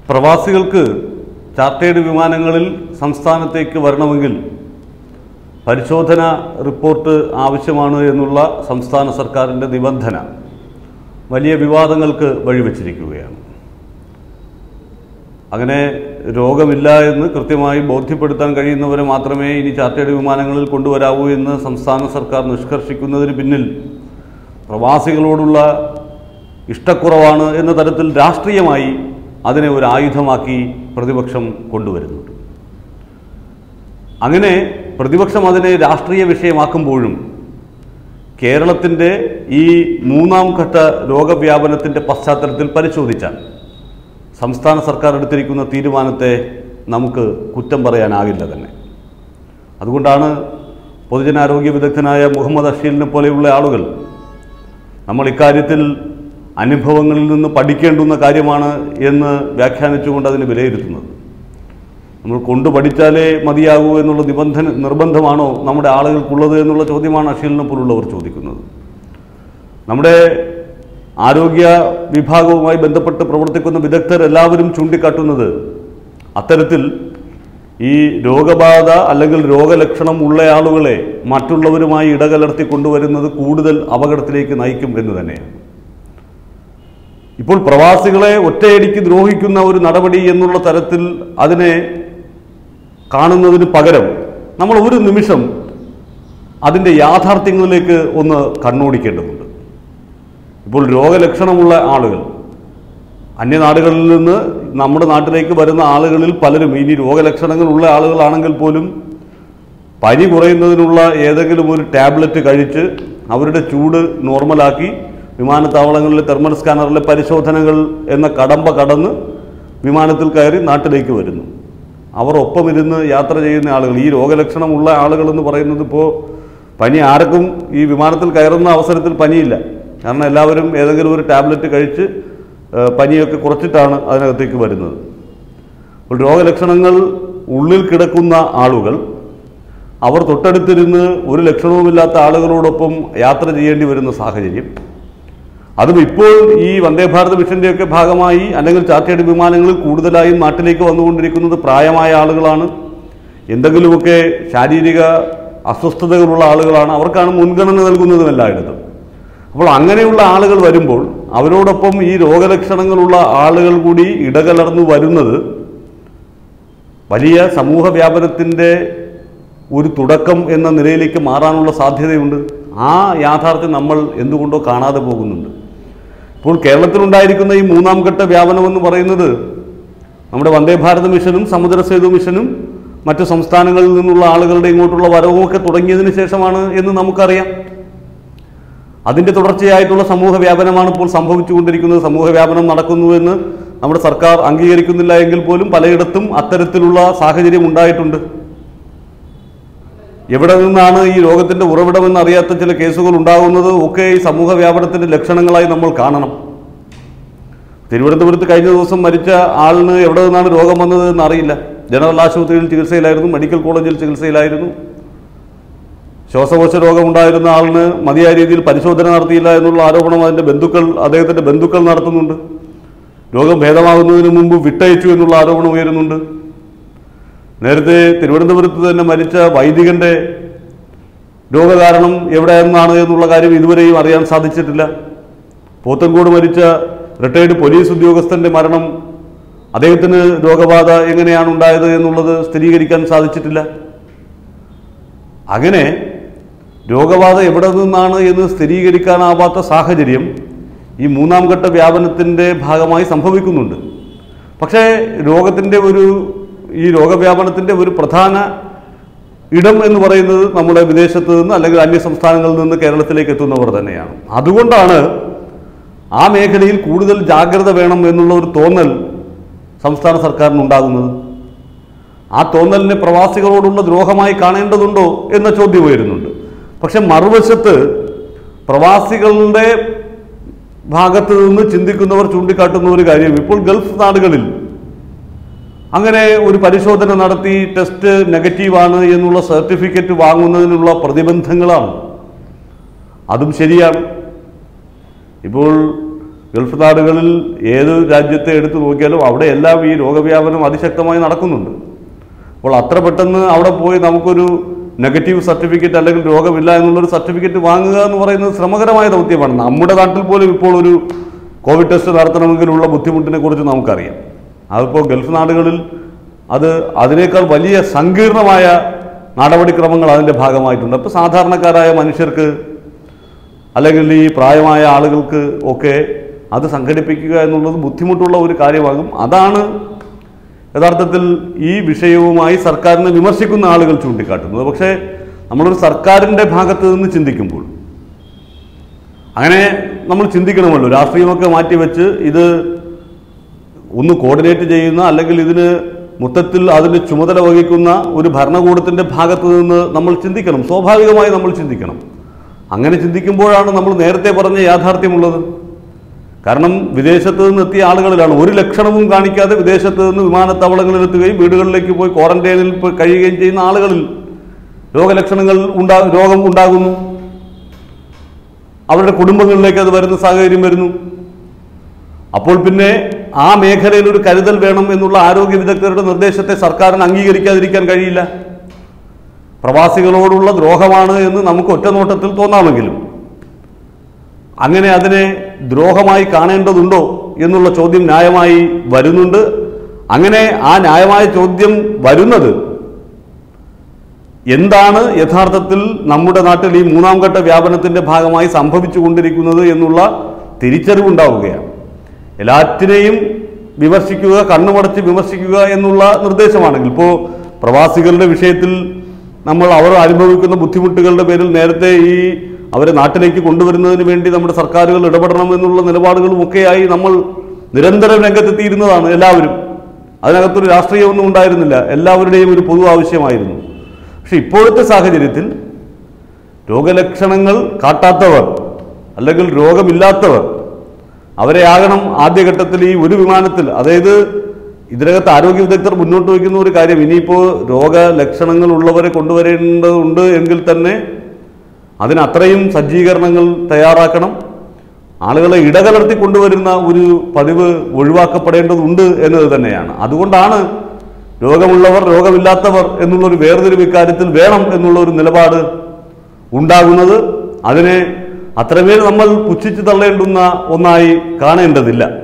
പ്രവാസികൾക്ക് ചാർട്ടേഡ് വിമാനങ്ങളിൽ സംസ്ഥാനത്തേക്ക് വരണമെങ്കിൽ പരിശോധന റിപ്പോർട്ട് ആവശ്യമാണ് എന്നുള്ള സംസ്ഥാന സർക്കാരിൻ്റെ നിബന്ധന വലിയ വിവാദങ്ങൾക്ക് വഴിവെച്ചിരിക്കുകയാണ് അങ്ങനെ രോഗമില്ല എന്ന് കൃത്യമായി ബോധ്യപ്പെടുത്താൻ കഴിയുന്നവരെ മാത്രമേ ഇനി ചാർട്ടേഡ് വിമാനങ്ങളിൽ കൊണ്ടുവരാവൂ എന്ന് സംസ്ഥാന സർക്കാർ നിഷ്കർഷിക്കുന്നതിന് പിന്നിൽ പ്രവാസികളോടുള്ള ഇഷ്ടക്കുറവാണ് എന്ന തരത്തിൽ രാഷ്ട്രീയമായി അതിനെ ഒരു ആയുധമാക്കി പ്രതിപക്ഷം കൊണ്ടുവരുന്നുണ്ട് അങ്ങനെ പ്രതിപക്ഷം അതിനെ രാഷ്ട്രീയ വിഷയമാക്കുമ്പോഴും കേരളത്തിൻ്റെ ഈ മൂന്നാം ഘട്ട രോഗവ്യാപനത്തിൻ്റെ പശ്ചാത്തലത്തിൽ പരിശോധിച്ചാൽ സംസ്ഥാന സർക്കാർ എടുത്തിരിക്കുന്ന തീരുമാനത്തെ നമുക്ക് കുറ്റം പറയാനാകില്ല തന്നെ അതുകൊണ്ടാണ് പൊതുജനാരോഗ്യ വിദഗ്ധനായ മുഹമ്മദ് അഷീലിനെ പോലെയുള്ള ആളുകൾ നമ്മൾ ഇക്കാര്യത്തിൽ അനുഭവങ്ങളിൽ നിന്ന് പഠിക്കേണ്ടുന്ന കാര്യമാണ് എന്ന് വ്യാഖ്യാനിച്ചുകൊണ്ട് അതിനെ വിലയിരുത്തുന്നത് നമ്മൾ കൊണ്ടു പഠിച്ചാലേ മതിയാകൂ എന്നുള്ള നിബന്ധന നിർബന്ധമാണോ നമ്മുടെ ആളുകൾക്കുള്ളത് എന്നുള്ള ചോദ്യമാണ് അഷീലിനെ പോലുള്ളവർ ചോദിക്കുന്നത് നമ്മുടെ ആരോഗ്യ വിഭാഗവുമായി ബന്ധപ്പെട്ട് പ്രവർത്തിക്കുന്ന വിദഗ്ധർ എല്ലാവരും ചൂണ്ടിക്കാട്ടുന്നത് അത്തരത്തിൽ ഈ രോഗബാധ അല്ലെങ്കിൽ രോഗലക്ഷണം ഉള്ള ആളുകളെ മറ്റുള്ളവരുമായി ഇടകലർത്തി കൊണ്ടുവരുന്നത് കൂടുതൽ അപകടത്തിലേക്ക് നയിക്കും എന്ന് തന്നെയാണ് ഇപ്പോൾ പ്രവാസികളെ ഒറ്റയടിക്ക് ദ്രോഹിക്കുന്ന ഒരു നടപടി എന്നുള്ള തരത്തിൽ അതിനെ കാണുന്നതിന് പകരം നമ്മൾ ഒരു നിമിഷം അതിൻ്റെ യാഥാർത്ഥ്യങ്ങളിലേക്ക് ഒന്ന് കണ്ണോടിക്കേണ്ടതുണ്ട് ഇപ്പോൾ രോഗലക്ഷണമുള്ള ആളുകൾ അന്യനാടുകളിൽ നിന്ന് നമ്മുടെ നാട്ടിലേക്ക് വരുന്ന ആളുകളിൽ പലരും ഇനി രോഗലക്ഷണങ്ങളുള്ള ആളുകളാണെങ്കിൽ പോലും പനി കുറയുന്നതിനുള്ള ഏതെങ്കിലും ഒരു ടാബ്ലറ്റ് കഴിച്ച് അവരുടെ ചൂട് നോർമലാക്കി വിമാനത്താവളങ്ങളിലെ തെർമൽ സ്കാനറിലെ പരിശോധനകൾ എന്ന കടമ്പ കടന്ന് വിമാനത്തിൽ കയറി നാട്ടിലേക്ക് വരുന്നു അവർ ഒപ്പമിരുന്ന് യാത്ര ചെയ്യുന്ന ആളുകൾ ഈ രോഗലക്ഷണമുള്ള ആളുകൾ എന്ന് പറയുന്നത് ഇപ്പോൾ പനി ആർക്കും ഈ വിമാനത്തിൽ കയറുന്ന അവസരത്തിൽ പനിയില്ല കാരണം എല്ലാവരും ഏതെങ്കിലും ഒരു ടാബ്ലറ്റ് കഴിച്ച് ഏഹ്, പനിയൊക്കെ കുറച്ചിട്ടാണ് അതിനകത്തേക്ക് വരുന്നത് അപ്പോൾ രോഗലക്ഷണങ്ങൾ ഉള്ളിൽ കിടക്കുന്ന ആളുകൾ അവർ തൊട്ടടുത്തിരുന്ന് ഒരു ലക്ഷണവുമില്ലാത്ത ആളുകളോടൊപ്പം യാത്ര ചെയ്യേണ്ടി വരുന്ന സാഹചര്യം അതും ഇപ്പോൾ ഈ വന്ദേ ഭാരത് മിഷന്റെയൊക്കെ ഭാഗമായി അല്ലെങ്കിൽ ചാർട്ടേഡ് വിമാനങ്ങളിൽ കൂടുതലായും നാട്ടിലേക്ക് വന്നുകൊണ്ടിരിക്കുന്നത് പ്രായമായ ആളുകളാണ് എന്തെങ്കിലുമൊക്കെ ശാരീരിക അസ്വസ്ഥതകളുള്ള ആളുകളാണ് അവർക്കാണ് മുൻഗണന നൽകുന്നതും എല്ലായിടത്തും അപ്പോൾ അങ്ങനെയുള്ള ആളുകൾ വരുമ്പോൾ അവരോടൊപ്പം ഈ രോഗലക്ഷണങ്ങളുള്ള ആളുകൾ കൂടി ഇടകലർന്നു വരുന്നത് വലിയ സമൂഹ വ്യാപനത്തിൻ്റെ ഒരു തുടക്കം എന്ന നിലയിലേക്ക് മാറാനുള്ള സാധ്യതയുണ്ട് ആ യാഥാർത്ഥ്യം നമ്മൾ എന്തുകൊണ്ടോ കാണാതെ പോകുന്നുണ്ട് ഇപ്പോൾ കേരളത്തിലുണ്ടായിരിക്കുന്ന ഈ മൂന്നാം ഘട്ട വ്യാപനം എന്ന് പറയുന്നത് നമ്മുടെ വന്ദേ ഭാരത് മിഷനും സമുദ്ര സേതു മിഷനും മറ്റു സംസ്ഥാനങ്ങളിൽ നിന്നുള്ള ആളുകളുടെ ഇങ്ങോട്ടുള്ള വരവുമൊക്കെ തുടങ്ങിയതിന് ശേഷമാണ് എന്ന് നമുക്കറിയാം അതിൻ്റെ തുടർച്ചയായിട്ടുള്ള സമൂഹ വ്യാപനമാണ് ഇപ്പോൾ സംഭവിച്ചുകൊണ്ടിരിക്കുന്നത് സമൂഹ വ്യാപനം നടക്കുന്നുവെന്ന് നമ്മുടെ സർക്കാർ അംഗീകരിക്കുന്നില്ല എങ്കിൽ പോലും പലയിടത്തും അത്തരത്തിലുള്ള സാഹചര്യം ഉണ്ടായിട്ടുണ്ട് എവിടെ നിന്നാണ് ഈ രോഗത്തിന്റെ ഉറവിടമെന്ന് അറിയാത്ത ചില കേസുകൾ ഉണ്ടാകുന്നത് ഒക്കെ ഈ സമൂഹ വ്യാപനത്തിന്റെ ലക്ഷണങ്ങളായി നമ്മൾ കാണണം തിരുവനന്തപുരത്ത് കഴിഞ്ഞ ദിവസം മരിച്ച ആളിന് എവിടെ നിന്നാണ് രോഗം വന്നത് എന്ന് അറിയില്ല ജനറൽ ആശുപത്രിയിൽ ചികിത്സയിലായിരുന്നു മെഡിക്കൽ കോളേജിൽ ചികിത്സയിലായിരുന്നു ശ്വാസകോശ രോഗമുണ്ടായിരുന്ന ആളിന് മതിയായ രീതിയിൽ പരിശോധന നടത്തിയില്ല എന്നുള്ള ആരോപണം അതിൻ്റെ ബന്ധുക്കൾ അദ്ദേഹത്തിൻ്റെ ബന്ധുക്കൾ നടത്തുന്നുണ്ട് രോഗം ഭേദമാകുന്നതിന് മുമ്പ് വിട്ടയച്ചു എന്നുള്ള ആരോപണം ഉയരുന്നുണ്ട് നേരത്തെ തിരുവനന്തപുരത്ത് തന്നെ മരിച്ച വൈദികന്റെ രോഗകാരണം എവിടെയെന്നാണ് എന്നുള്ള കാര്യം ഇതുവരെയും അറിയാൻ സാധിച്ചിട്ടില്ല പോത്തൻകോട് മരിച്ച റിട്ടയർഡ് പോലീസ് ഉദ്യോഗസ്ഥന്റെ മരണം അദ്ദേഹത്തിന് രോഗബാധ എങ്ങനെയാണ് ഉണ്ടായത് എന്നുള്ളത് സ്ഥിരീകരിക്കാൻ സാധിച്ചിട്ടില്ല അങ്ങനെ രോഗബാധ എവിടെ നിന്നാണ് എന്ന് സ്ഥിരീകരിക്കാനാവാത്ത സാഹചര്യം ഈ മൂന്നാം ഘട്ട വ്യാപനത്തിൻ്റെ ഭാഗമായി സംഭവിക്കുന്നുണ്ട് പക്ഷേ രോഗത്തിൻ്റെ ഒരു ഈ രോഗവ്യാപനത്തിൻ്റെ ഒരു പ്രധാന ഇടം എന്ന് പറയുന്നത് നമ്മുടെ വിദേശത്ത് നിന്ന് അല്ലെങ്കിൽ അന്യ സംസ്ഥാനങ്ങളിൽ നിന്ന് കേരളത്തിലേക്ക് എത്തുന്നവർ തന്നെയാണ് അതുകൊണ്ടാണ് ആ മേഖലയിൽ കൂടുതൽ ജാഗ്രത വേണം എന്നുള്ള ഒരു തോന്നൽ സംസ്ഥാന സർക്കാരിനുണ്ടാകുന്നത് ആ തോന്നലിനെ പ്രവാസികളോടുള്ള ദ്രോഹമായി കാണേണ്ടതുണ്ടോ എന്ന ചോദ്യം ഉയരുന്നുണ്ട് പക്ഷെ മറുവശത്ത് പ്രവാസികളുടെ ഭാഗത്ത് നിന്ന് ചിന്തിക്കുന്നവർ ചൂണ്ടിക്കാട്ടുന്ന ഒരു കാര്യം ഇപ്പോൾ ഗൾഫ് നാടുകളിൽ അങ്ങനെ ഒരു പരിശോധന നടത്തി ടെസ്റ്റ് നെഗറ്റീവാണ് എന്നുള്ള സർട്ടിഫിക്കറ്റ് വാങ്ങുന്നതിനുള്ള പ്രതിബന്ധങ്ങളാണ് അതും ശരിയാണ് ഇപ്പോൾ ഗൾഫ് നാടുകളിൽ ഏത് രാജ്യത്തെ എടുത്തു നോക്കിയാലും അവിടെ എല്ലാം ഈ രോഗവ്യാപനം അതിശക്തമായി നടക്കുന്നുണ്ട് അപ്പോൾ അത്ര പെട്ടെന്ന് അവിടെ പോയി നമുക്കൊരു നെഗറ്റീവ് സർട്ടിഫിക്കറ്റ് അല്ലെങ്കിൽ രോഗമില്ല എന്നുള്ളൊരു സർട്ടിഫിക്കറ്റ് വാങ്ങുക എന്ന് പറയുന്നത് ശ്രമകരമായ ദൗത്യമാണ് നമ്മുടെ നാട്ടിൽ പോലും ഇപ്പോൾ ഒരു കോവിഡ് ടെസ്റ്റ് നടത്തണമെങ്കിലുള്ള ബുദ്ധിമുട്ടിനെ കുറിച്ച് നമുക്കറിയാം അതിപ്പോൾ ഗൾഫ് നാടുകളിൽ അത് അതിനേക്കാൾ വലിയ സങ്കീർണമായ നടപടിക്രമങ്ങൾ അതിൻ്റെ ഭാഗമായിട്ടുണ്ട് അപ്പോൾ സാധാരണക്കാരായ മനുഷ്യർക്ക് അല്ലെങ്കിൽ ഈ പ്രായമായ ആളുകൾക്ക് ഒക്കെ അത് സംഘടിപ്പിക്കുക എന്നുള്ളത് ബുദ്ധിമുട്ടുള്ള ഒരു കാര്യമാകും അതാണ് യഥാർത്ഥത്തിൽ ഈ വിഷയവുമായി സർക്കാരിനെ വിമർശിക്കുന്ന ആളുകൾ ചൂണ്ടിക്കാട്ടുന്നത് പക്ഷേ നമ്മളൊരു സർക്കാരിൻ്റെ ഭാഗത്ത് നിന്ന് ചിന്തിക്കുമ്പോൾ അങ്ങനെ നമ്മൾ ചിന്തിക്കണമല്ലോ രാഷ്ട്രീയമൊക്കെ മാറ്റിവെച്ച് ഇത് ഒന്ന് കോർഡിനേറ്റ് ചെയ്യുന്ന അല്ലെങ്കിൽ ഇതിന് മൊത്തത്തിൽ അതിൻ്റെ ചുമതല വഹിക്കുന്ന ഒരു ഭരണകൂടത്തിൻ്റെ ഭാഗത്ത് നിന്ന് നമ്മൾ ചിന്തിക്കണം സ്വാഭാവികമായി നമ്മൾ ചിന്തിക്കണം അങ്ങനെ ചിന്തിക്കുമ്പോഴാണ് നമ്മൾ നേരത്തെ പറഞ്ഞ യാഥാർത്ഥ്യമുള്ളത് കാരണം വിദേശത്ത് നിന്ന് എത്തിയ ആളുകളിലാണ് ഒരു ലക്ഷണവും കാണിക്കാതെ വിദേശത്ത് നിന്ന് വിമാനത്താവളങ്ങളിൽ എത്തുകയും വീടുകളിലേക്ക് പോയി ക്വാറന്റൈനിൽ പോയി കഴിയുകയും ചെയ്യുന്ന ആളുകളിൽ രോഗലക്ഷണങ്ങൾ ഉണ്ടാ രോഗം ഉണ്ടാകുന്നു അവരുടെ കുടുംബങ്ങളിലേക്ക് അത് വരുന്ന സാഹചര്യം വരുന്നു അപ്പോൾ പിന്നെ ആ മേഖലയിൽ ഒരു കരുതൽ വേണം എന്നുള്ള ആരോഗ്യ വിദഗ്ധരുടെ നിർദ്ദേശത്തെ സർക്കാരിന് അംഗീകരിക്കാതിരിക്കാൻ കഴിയില്ല പ്രവാസികളോടുള്ള ദ്രോഹമാണ് എന്ന് നമുക്ക് ഒറ്റനോട്ടത്തിൽ തോന്നാമെങ്കിലും അങ്ങനെ അതിനെ ദ്രോഹമായി കാണേണ്ടതുണ്ടോ എന്നുള്ള ചോദ്യം ന്യായമായി വരുന്നുണ്ട് അങ്ങനെ ആ ന്യായമായ ചോദ്യം വരുന്നത് എന്താണ് യഥാർത്ഥത്തിൽ നമ്മുടെ നാട്ടിൽ ഈ മൂന്നാം ഘട്ട വ്യാപനത്തിന്റെ ഭാഗമായി സംഭവിച്ചു കൊണ്ടിരിക്കുന്നത് എന്നുള്ള തിരിച്ചറിവുണ്ടാവുകയാണ് എല്ലാറ്റിനെയും വിമർശിക്കുക കണ്ണുമടച്ച് വിമർശിക്കുക എന്നുള്ള നിർദ്ദേശമാണെങ്കിൽ ഇപ്പോൾ പ്രവാസികളുടെ വിഷയത്തിൽ നമ്മൾ അവർ അനുഭവിക്കുന്ന ബുദ്ധിമുട്ടുകളുടെ പേരിൽ നേരത്തെ ഈ അവരെ നാട്ടിലേക്ക് കൊണ്ടുവരുന്നതിന് വേണ്ടി നമ്മുടെ സർക്കാരുകൾ ഇടപെടണം എന്നുള്ള നിലപാടുകളും ഒക്കെയായി നമ്മൾ നിരന്തരം രംഗത്തെത്തിയിരുന്നതാണ് എല്ലാവരും അതിനകത്തൊരു രാഷ്ട്രീയമൊന്നും ഉണ്ടായിരുന്നില്ല എല്ലാവരുടെയും ഒരു പൊതു ആവശ്യമായിരുന്നു പക്ഷെ ഇപ്പോഴത്തെ സാഹചര്യത്തിൽ രോഗലക്ഷണങ്ങൾ കാട്ടാത്തവർ അല്ലെങ്കിൽ രോഗമില്ലാത്തവർ അവരെ ആകണം ആദ്യഘട്ടത്തിൽ ഈ ഒരു വിമാനത്തിൽ അതായത് ഇതിനകത്ത് ആരോഗ്യ വിദഗ്ധർ മുന്നോട്ട് വയ്ക്കുന്ന ഒരു കാര്യം ഇനിയിപ്പോൾ രോഗലക്ഷണങ്ങൾ ഉള്ളവരെ കൊണ്ടുവരേണ്ടതുണ്ട് എങ്കിൽ തന്നെ അതിന് അത്രയും സജ്ജീകരണങ്ങൾ തയ്യാറാക്കണം ആളുകളെ ഇടകലർത്തി കൊണ്ടുവരുന്ന ഒരു പതിവ് ഒഴിവാക്കപ്പെടേണ്ടതുണ്ട് എന്നത് തന്നെയാണ് അതുകൊണ്ടാണ് രോഗമുള്ളവർ രോഗമില്ലാത്തവർ എന്നുള്ളൊരു വേർതിരിവ് ഇക്കാര്യത്തിൽ വേണം എന്നുള്ള ഒരു നിലപാട് ഉണ്ടാകുന്നത് അതിനെ അത്രമേൽ നമ്മൾ പുച്ഛിച്ചു തള്ളേണ്ടുന്ന ഒന്നായി കാണേണ്ടതില്ല